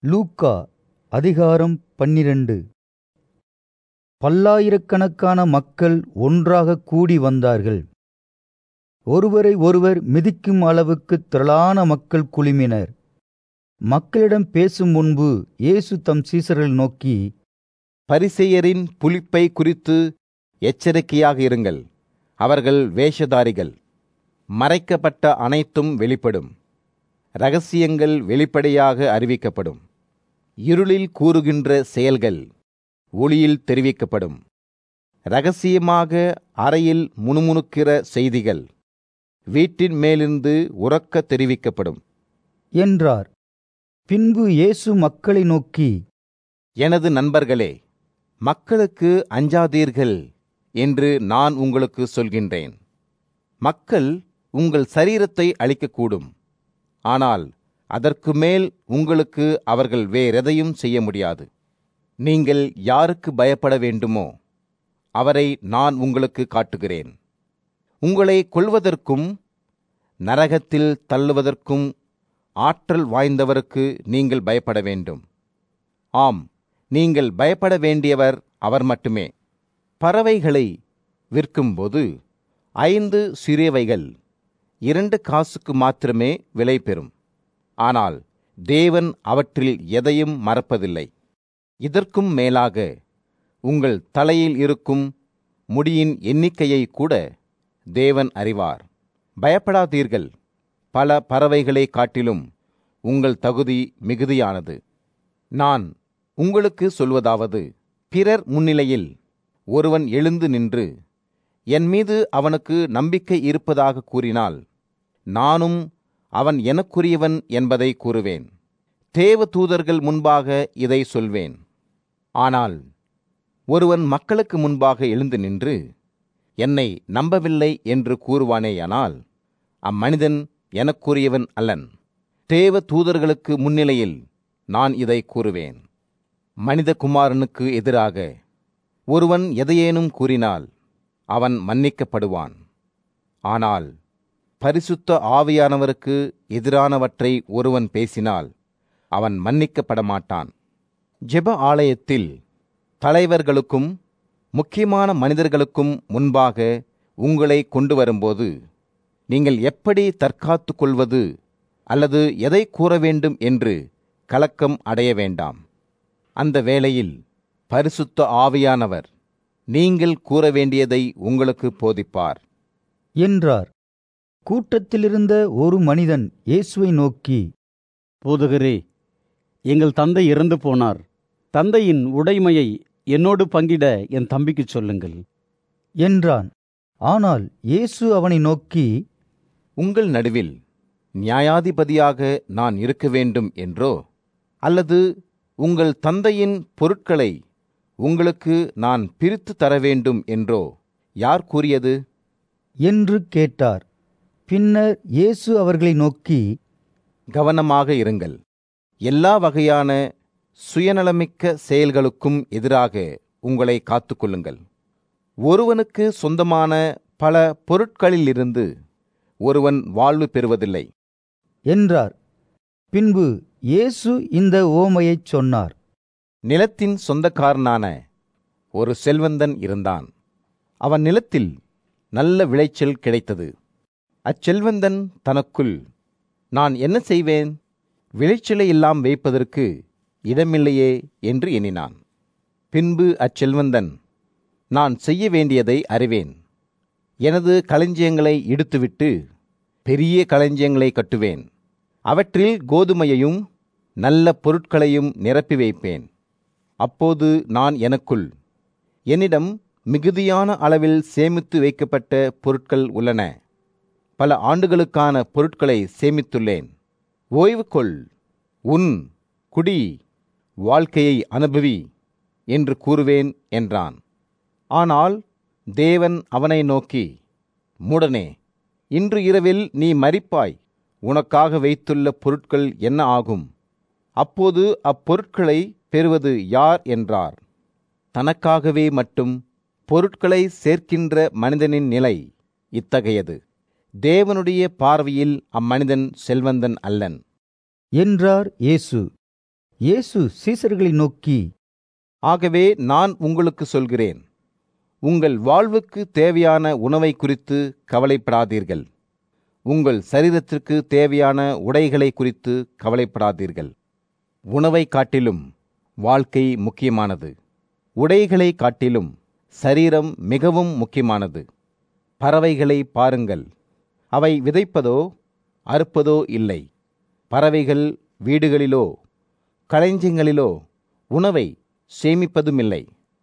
லூக்கா அதிகாரம் பன்னிரண்டு பல்லாயிரக்கணக்கான மக்கள் ஒன்றாக கூடி வந்தார்கள் ஒருவரை ஒருவர் மிதிக்கும் அளவுக்கு திரளான மக்கள் குழுமினர் மக்களிடம் பேசும் முன்பு இயேசு தம் சீசர்கள் நோக்கி பரிசெயரின் புளிப்பை குறித்து எச்சரிக்கையாக இருங்கள் அவர்கள் வேஷதாரிகள் மறைக்கப்பட்ட அனைத்தும் வெளிப்படும் ரகசியங்கள் வெளிப்படையாக அறிவிக்கப்படும் இருளில் கூறுகின்ற செயல்கள் ஒளியில் தெரிவிக்கப்படும் ரகசியமாக அறையில் முணுமுணுக்கிற செய்திகள் வீட்டின் மேலிருந்து உறக்க தெரிவிக்கப்படும் என்றார் பின்பு இயேசு மக்களை நோக்கி எனது நண்பர்களே மக்களுக்கு அஞ்சாதீர்கள் என்று நான் உங்களுக்கு சொல்கின்றேன் மக்கள் உங்கள் சரீரத்தை அழிக்கக்கூடும் ஆனால் அதற்கு மேல் உங்களுக்கு அவர்கள் வேறெதையும் செய்ய முடியாது நீங்கள் யாருக்கு பயப்பட வேண்டுமோ அவரை நான் உங்களுக்கு காட்டுகிறேன் உங்களை கொல்வதற்கும் நரகத்தில் தள்ளுவதற்கும் ஆற்றல் வாய்ந்தவருக்கு நீங்கள் பயப்பட வேண்டும் ஆம் நீங்கள் பயப்பட வேண்டியவர் அவர் மட்டுமே பறவைகளை விற்கும்போது ஐந்து சிறியவைகள் இரண்டு காசுக்கு மாத்திரமே விலை பெறும் ஆனால் தேவன் அவற்றில் எதையும் மறப்பதில்லை இதற்கும் மேலாக உங்கள் தலையில் இருக்கும் முடியின் எண்ணிக்கையை கூட தேவன் அறிவார் பயப்படாதீர்கள் பல பறவைகளை காட்டிலும் உங்கள் தகுதி மிகுதியானது நான் உங்களுக்கு சொல்வதாவது பிறர் முன்னிலையில் ஒருவன் எழுந்து நின்று என் மீது அவனுக்கு நம்பிக்கை இருப்பதாக கூறினால் நானும் அவன் எனக்குரியவன் என்பதை கூறுவேன் தேவ தூதர்கள் முன்பாக இதை சொல்வேன் ஆனால் ஒருவன் மக்களுக்கு முன்பாக எழுந்து நின்று என்னை நம்பவில்லை என்று கூறுவானேயானால் அம்மனிதன் எனக்குரியவன் அல்லன் தேவ தூதர்களுக்கு முன்னிலையில் நான் இதை கூறுவேன் மனிதகுமாரனுக்கு எதிராக ஒருவன் எதையேனும் கூறினால் அவன் மன்னிக்கப்படுவான் ஆனால் பரிசுத்த ஆவியானவருக்கு எதிரானவற்றை ஒருவன் பேசினால் அவன் மன்னிக்கப்பட மாட்டான் ஜெப ஆலயத்தில் தலைவர்களுக்கும் முக்கியமான மனிதர்களுக்கும் முன்பாக உங்களை கொண்டு வரும்போது நீங்கள் எப்படி தற்காத்து கொள்வது அல்லது எதை கூற வேண்டும் என்று கலக்கம் அடைய வேண்டாம் அந்த வேளையில் பரிசுத்த ஆவியானவர் நீங்கள் கூற வேண்டியதை உங்களுக்கு போதிப்பார் என்றார் கூட்டத்திலிருந்த ஒரு மனிதன் இயேசுவை நோக்கி போதகரே எங்கள் தந்தை இறந்து போனார் தந்தையின் உடைமையை என்னோடு பங்கிட என் தம்பிக்குச் சொல்லுங்கள் என்றான் ஆனால் இயேசு அவனை நோக்கி உங்கள் நடுவில் நியாயாதிபதியாக நான் இருக்க வேண்டும் என்றோ அல்லது உங்கள் தந்தையின் பொருட்களை உங்களுக்கு நான் பிரித்து தர வேண்டும் என்றோ யார் கூறியது என்று கேட்டார் பின்னர் இயேசு அவர்களை நோக்கி கவனமாக இருங்கள் எல்லா வகையான சுயநலமிக்க செயல்களுக்கும் எதிராக உங்களை காத்துக்கொள்ளுங்கள் ஒருவனுக்கு சொந்தமான பல பொருட்களிலிருந்து ஒருவன் வாழ்வு பெறுவதில்லை என்றார் பின்பு இயேசு இந்த ஓமையைச் சொன்னார் நிலத்தின் சொந்தக்காரனான ஒரு செல்வந்தன் இருந்தான் அவன் நிலத்தில் நல்ல விளைச்சல் கிடைத்தது அச்செல்வந்தன் தனக்குள் நான் என்ன செய்வேன் விளைச்சலை எல்லாம் வைப்பதற்கு இடமில்லையே என்று எண்ணினான் பின்பு அச்செல்வந்தன் நான் செய்ய வேண்டியதை அறிவேன் எனது களஞ்சியங்களை இடுத்துவிட்டு பெரிய களஞ்சியங்களை கட்டுவேன் அவற்றில் கோதுமையையும் நல்ல பொருட்களையும் நிரப்பி வைப்பேன் அப்போது நான் எனக்குள் என்னிடம் மிகுதியான அளவில் சேமித்து வைக்கப்பட்ட பொருட்கள் உள்ளன பல ஆண்டுகளுக்கான பொருட்களை சேமித்துள்ளேன் ஓய்வு கொள் உன் குடி வாழ்க்கையை அனுபவி என்று கூறுவேன் என்றான் ஆனால் தேவன் அவனை நோக்கி மூடனே இன்று இரவில் நீ மரிப்பாய் உனக்காக வைத்துள்ள பொருட்கள் என்ன ஆகும் அப்போது அப்பொருட்களை பெறுவது யார் என்றார் தனக்காகவே மட்டும் பொருட்களை சேர்க்கின்ற மனிதனின் நிலை இத்தகையது தேவனுடைய பார்வையில் அம்மனிதன் செல்வந்தன் அல்லன் என்றார் இயேசு இயேசு சீசர்களை நோக்கி ஆகவே நான் உங்களுக்கு சொல்கிறேன் உங்கள் வாழ்வுக்கு தேவையான உணவை குறித்து கவலைப்படாதீர்கள் உங்கள் சரீரத்திற்கு தேவையான உடைகளை குறித்து கவலைப்படாதீர்கள் உணவை காட்டிலும் வாழ்க்கை முக்கியமானது உடைகளை காட்டிலும் சரீரம் மிகவும் முக்கியமானது பறவைகளை பாருங்கள் அவை விதைப்பதோ அறுப்பதோ இல்லை பறவைகள் வீடுகளிலோ களஞ்சியங்களிலோ உணவை சேமிப்பதுமில்லை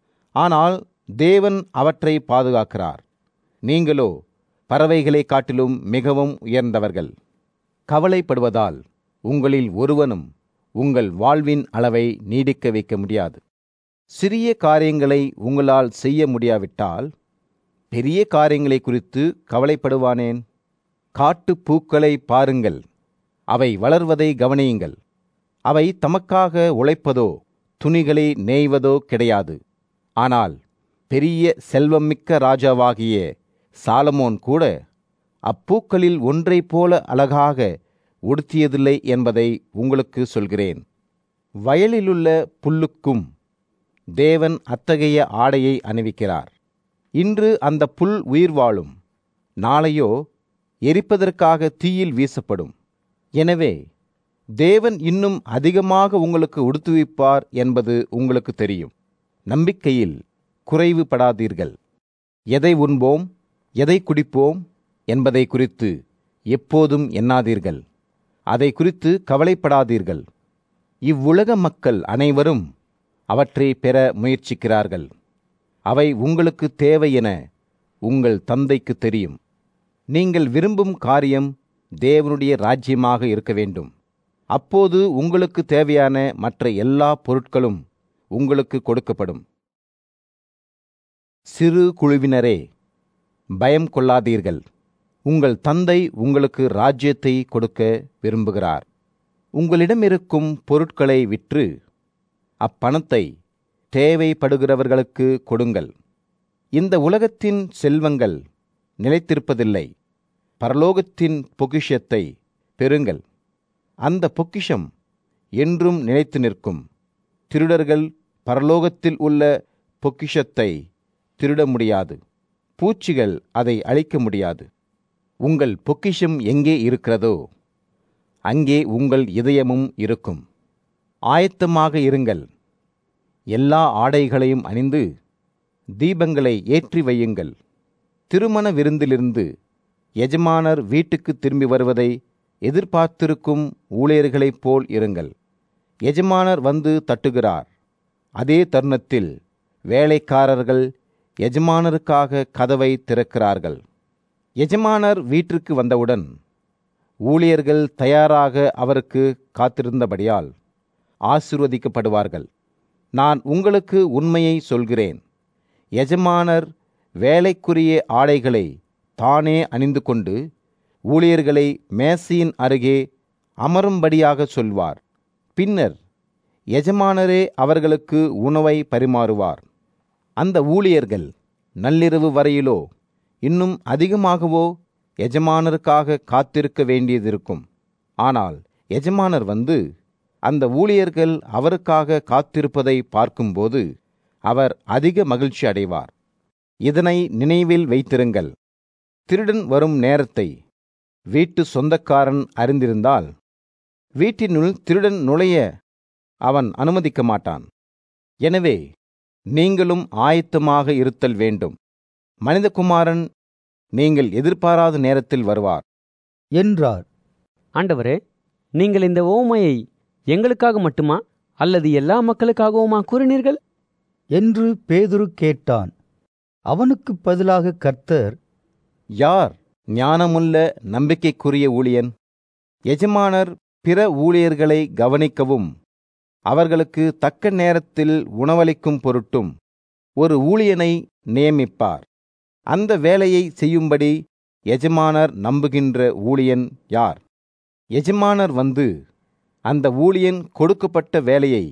ஆனால் தேவன் அவற்றை பாதுகாக்கிறார் நீங்களோ பறவைகளை காட்டிலும் மிகவும் உயர்ந்தவர்கள் கவலைப்படுவதால் உங்களில் ஒருவனும் உங்கள் வாழ்வின் அளவை நீடிக்க வைக்க முடியாது சிறிய காரியங்களை உங்களால் செய்ய முடியாவிட்டால் பெரிய காரியங்களை குறித்து கவலைப்படுவானேன் காட்டுப் பூக்களை பாருங்கள் அவை வளர்வதை கவனியுங்கள் அவை தமக்காக உழைப்பதோ துணிகளை நெய்வதோ கிடையாது ஆனால் பெரிய செல்வம்மிக்க ராஜாவாகிய சாலமோன் கூட அப்பூக்களில் ஒன்றைப் போல அழகாக உடுத்தியதில்லை என்பதை உங்களுக்கு சொல்கிறேன் வயலிலுள்ள புல்லுக்கும் தேவன் அத்தகைய ஆடையை அணிவிக்கிறார் இன்று அந்த புல் உயிர் வாழும் நாளையோ எரிப்பதற்காக தீயில் வீசப்படும் எனவே தேவன் இன்னும் அதிகமாக உங்களுக்கு உடுத்துவிப்பார் என்பது உங்களுக்கு தெரியும் நம்பிக்கையில் குறைவுபடாதீர்கள் எதை உண்போம் எதை குடிப்போம் என்பதை குறித்து எப்போதும் எண்ணாதீர்கள் அதை குறித்து கவலைப்படாதீர்கள் இவ்வுலக மக்கள் அனைவரும் அவற்றை பெற முயற்சிக்கிறார்கள் அவை உங்களுக்கு தேவை என உங்கள் தந்தைக்கு தெரியும் நீங்கள் விரும்பும் காரியம் தேவனுடைய ராஜ்யமாக இருக்க வேண்டும் அப்போது உங்களுக்கு தேவையான மற்ற எல்லா பொருட்களும் உங்களுக்கு கொடுக்கப்படும் சிறு குழுவினரே பயம் கொள்ளாதீர்கள் உங்கள் தந்தை உங்களுக்கு ராஜ்யத்தை கொடுக்க விரும்புகிறார் உங்களிடம் இருக்கும் பொருட்களை விற்று அப்பணத்தை தேவைப்படுகிறவர்களுக்கு கொடுங்கள் இந்த உலகத்தின் செல்வங்கள் நிலைத்திருப்பதில்லை பரலோகத்தின் பொக்கிஷத்தை பெறுங்கள் அந்த பொக்கிஷம் என்றும் நிலைத்து நிற்கும் திருடர்கள் பரலோகத்தில் உள்ள பொக்கிஷத்தை திருட முடியாது பூச்சிகள் அதை அழிக்க முடியாது உங்கள் பொக்கிஷம் எங்கே இருக்கிறதோ அங்கே உங்கள் இதயமும் இருக்கும் ஆயத்தமாக இருங்கள் எல்லா ஆடைகளையும் அணிந்து தீபங்களை ஏற்றி வையுங்கள் திருமண விருந்திலிருந்து எஜமானர் வீட்டுக்கு திரும்பி வருவதை எதிர்பார்த்திருக்கும் ஊழியர்களைப் போல் இருங்கள் எஜமானர் வந்து தட்டுகிறார் அதே தருணத்தில் வேலைக்காரர்கள் எஜமானருக்காக கதவை திறக்கிறார்கள் எஜமானர் வீட்டிற்கு வந்தவுடன் ஊழியர்கள் தயாராக அவருக்கு காத்திருந்தபடியால் ஆசிர்வதிக்கப்படுவார்கள் நான் உங்களுக்கு உண்மையை சொல்கிறேன் எஜமானர் வேலைக்குரிய ஆடைகளை தானே அணிந்து கொண்டு ஊழியர்களை மேசையின் அருகே அமரும்படியாக சொல்வார் பின்னர் எஜமானரே அவர்களுக்கு உணவை பரிமாறுவார் அந்த ஊழியர்கள் நள்ளிரவு வரையிலோ இன்னும் அதிகமாகவோ எஜமானருக்காக காத்திருக்க வேண்டியதிருக்கும் ஆனால் எஜமானர் வந்து அந்த ஊழியர்கள் அவருக்காக காத்திருப்பதை பார்க்கும்போது அவர் அதிக மகிழ்ச்சி அடைவார் இதனை நினைவில் வைத்திருங்கள் திருடன் வரும் நேரத்தை வீட்டு சொந்தக்காரன் அறிந்திருந்தால் வீட்டினுள் திருடன் நுழைய அவன் அனுமதிக்க மாட்டான் எனவே நீங்களும் ஆயத்தமாக இருத்தல் வேண்டும் மனிதகுமாரன் நீங்கள் எதிர்பாராத நேரத்தில் வருவார் என்றார் ஆண்டவரே நீங்கள் இந்த ஓமையை எங்களுக்காக மட்டுமா அல்லது எல்லா மக்களுக்காகவுமா கூறினீர்கள் என்று பேதுரு கேட்டான் அவனுக்கு பதிலாக கர்த்தர் யார் ஞானமுள்ள நம்பிக்கைக்குரிய ஊழியன் எஜமானர் பிற ஊழியர்களை கவனிக்கவும் அவர்களுக்கு தக்க நேரத்தில் உணவளிக்கும் பொருட்டும் ஒரு ஊழியனை நியமிப்பார் அந்த வேலையை செய்யும்படி எஜமானர் நம்புகின்ற ஊழியன் யார் எஜமானர் வந்து அந்த ஊழியன் கொடுக்கப்பட்ட வேலையை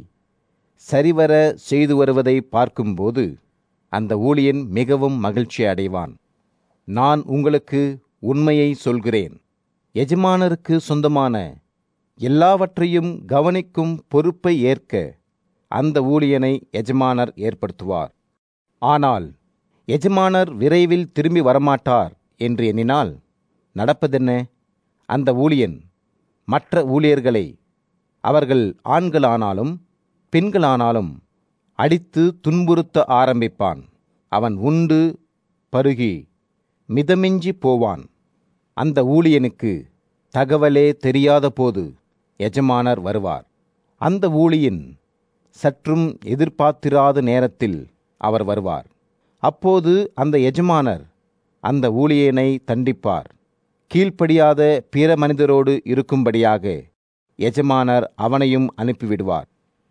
சரிவர செய்து வருவதை பார்க்கும்போது அந்த ஊழியன் மிகவும் மகிழ்ச்சி அடைவான் நான் உங்களுக்கு உண்மையை சொல்கிறேன் எஜமானருக்கு சொந்தமான எல்லாவற்றையும் கவனிக்கும் பொறுப்பை ஏற்க அந்த ஊழியனை எஜமானர் ஏற்படுத்துவார் ஆனால் எஜமானர் விரைவில் திரும்பி வரமாட்டார் என்று எண்ணினால் நடப்பதென்ன அந்த ஊழியன் மற்ற ஊழியர்களை அவர்கள் ஆண்களானாலும் பெண்களானாலும் அடித்து துன்புறுத்த ஆரம்பிப்பான் அவன் உண்டு பருகி மிதமிஞ்சி போவான் அந்த ஊழியனுக்கு தகவலே தெரியாத போது எஜமானர் வருவார் அந்த ஊழியன் சற்றும் எதிர்பார்த்திராத நேரத்தில் அவர் வருவார் அப்போது அந்த எஜமானர் அந்த ஊழியனை தண்டிப்பார் கீழ்ப்படியாத பிற மனிதரோடு இருக்கும்படியாக எஜமானர் அவனையும் அனுப்பிவிடுவார்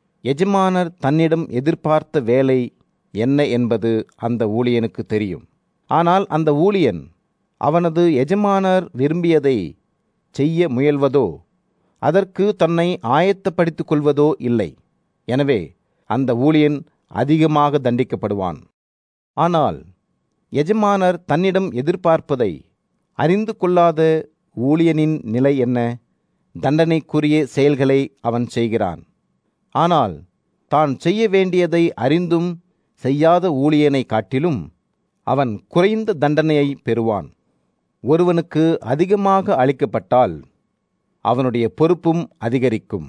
எஜமானர் தன்னிடம் எதிர்பார்த்த வேலை என்ன என்பது அந்த ஊழியனுக்கு தெரியும் ஆனால் அந்த ஊழியன் அவனது எஜமானர் விரும்பியதை செய்ய முயல்வதோ அதற்கு தன்னை ஆயத்தப்படுத்திக் கொள்வதோ இல்லை எனவே அந்த ஊழியன் அதிகமாக தண்டிக்கப்படுவான் ஆனால் எஜமானர் தன்னிடம் எதிர்பார்ப்பதை அறிந்து கொள்ளாத ஊழியனின் நிலை என்ன தண்டனைக்குரிய செயல்களை அவன் செய்கிறான் ஆனால் தான் செய்ய வேண்டியதை அறிந்தும் செய்யாத ஊழியனை காட்டிலும் அவன் குறைந்த தண்டனையை பெறுவான் ஒருவனுக்கு அதிகமாக அளிக்கப்பட்டால் அவனுடைய பொறுப்பும் அதிகரிக்கும்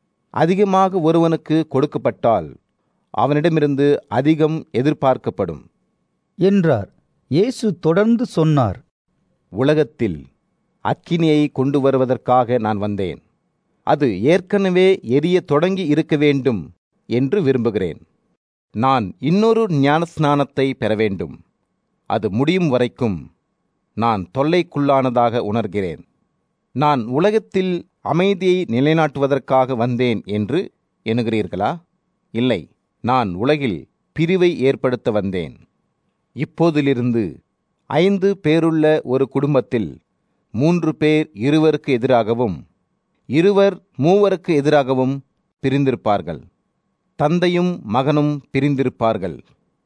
அதிகமாக ஒருவனுக்கு கொடுக்கப்பட்டால் அவனிடமிருந்து அதிகம் எதிர்பார்க்கப்படும் என்றார் இயேசு தொடர்ந்து சொன்னார் உலகத்தில் அக்கினியை கொண்டு வருவதற்காக நான் வந்தேன் அது ஏற்கனவே எரிய தொடங்கி இருக்க வேண்டும் என்று விரும்புகிறேன் நான் இன்னொரு ஞானஸ்நானத்தை பெற வேண்டும் அது முடியும் வரைக்கும் நான் தொல்லைக்குள்ளானதாக உணர்கிறேன் நான் உலகத்தில் அமைதியை நிலைநாட்டுவதற்காக வந்தேன் என்று எண்ணுகிறீர்களா இல்லை நான் உலகில் பிரிவை ஏற்படுத்த வந்தேன் இப்போதிலிருந்து ஐந்து பேருள்ள ஒரு குடும்பத்தில் மூன்று பேர் இருவருக்கு எதிராகவும் இருவர் மூவருக்கு எதிராகவும் பிரிந்திருப்பார்கள் தந்தையும் மகனும் பிரிந்திருப்பார்கள்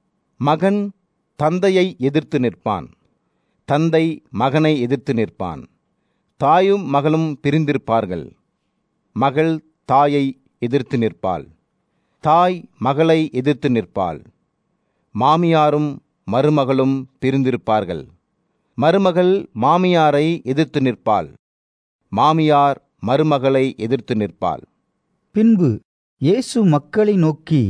மகன் தந்தையை எதிர்த்து நிற்பான் தந்தை மகனை எதிர்த்து நிற்பான் தாயும் மகளும் பிரிந்திருப்பார்கள் மகள் தாயை எதிர்த்து நிற்பாள் தாய் மகளை எதிர்த்து நிற்பாள் மாமியாரும் மருமகளும் பிரிந்திருப்பார்கள் மருமகள் மாமியாரை எதிர்த்து நிற்பாள் மாமியார் மருமகளை எதிர்த்து நிற்பாள் பின்பு இயேசு மக்களை நோக்கி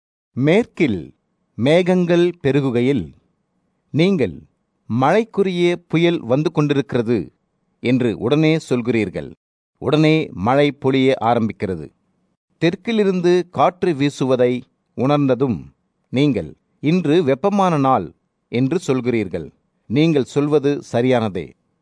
மேற்கில் மேகங்கள் பெருகுகையில் நீங்கள் மழைக்குரிய புயல் வந்து கொண்டிருக்கிறது என்று உடனே சொல்கிறீர்கள் உடனே மழை பொழிய ஆரம்பிக்கிறது தெற்கிலிருந்து காற்று வீசுவதை உணர்ந்ததும் நீங்கள் இன்று வெப்பமான நாள் என்று சொல்கிறீர்கள் நீங்கள் சொல்வது சரியானதே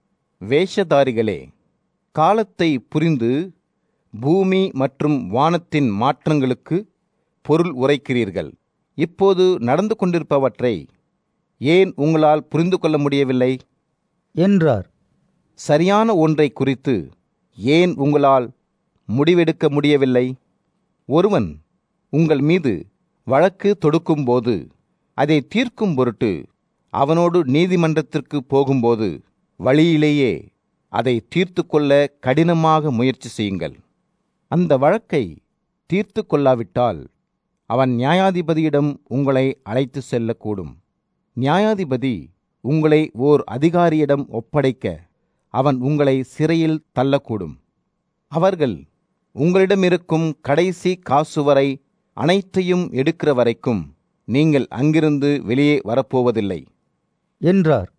வேஷதாரிகளே காலத்தை புரிந்து பூமி மற்றும் வானத்தின் மாற்றங்களுக்கு பொருள் உரைக்கிறீர்கள் இப்போது நடந்து கொண்டிருப்பவற்றை ஏன் உங்களால் புரிந்து கொள்ள முடியவில்லை என்றார் சரியான ஒன்றை குறித்து ஏன் உங்களால் முடிவெடுக்க முடியவில்லை ஒருவன் உங்கள் மீது வழக்கு தொடுக்கும்போது அதை தீர்க்கும் பொருட்டு அவனோடு நீதிமன்றத்திற்கு போகும்போது வழியிலேயே அதை தீர்த்து கொள்ள கடினமாக முயற்சி செய்யுங்கள் அந்த வழக்கை தீர்த்து கொள்ளாவிட்டால் அவன் நியாயாதிபதியிடம் உங்களை அழைத்து செல்லக்கூடும் நியாயாதிபதி உங்களை ஓர் அதிகாரியிடம் ஒப்படைக்க அவன் உங்களை சிறையில் தள்ளக்கூடும் அவர்கள் உங்களிடமிருக்கும் கடைசி காசு வரை அனைத்தையும் எடுக்கிற வரைக்கும் நீங்கள் அங்கிருந்து வெளியே வரப்போவதில்லை என்றார்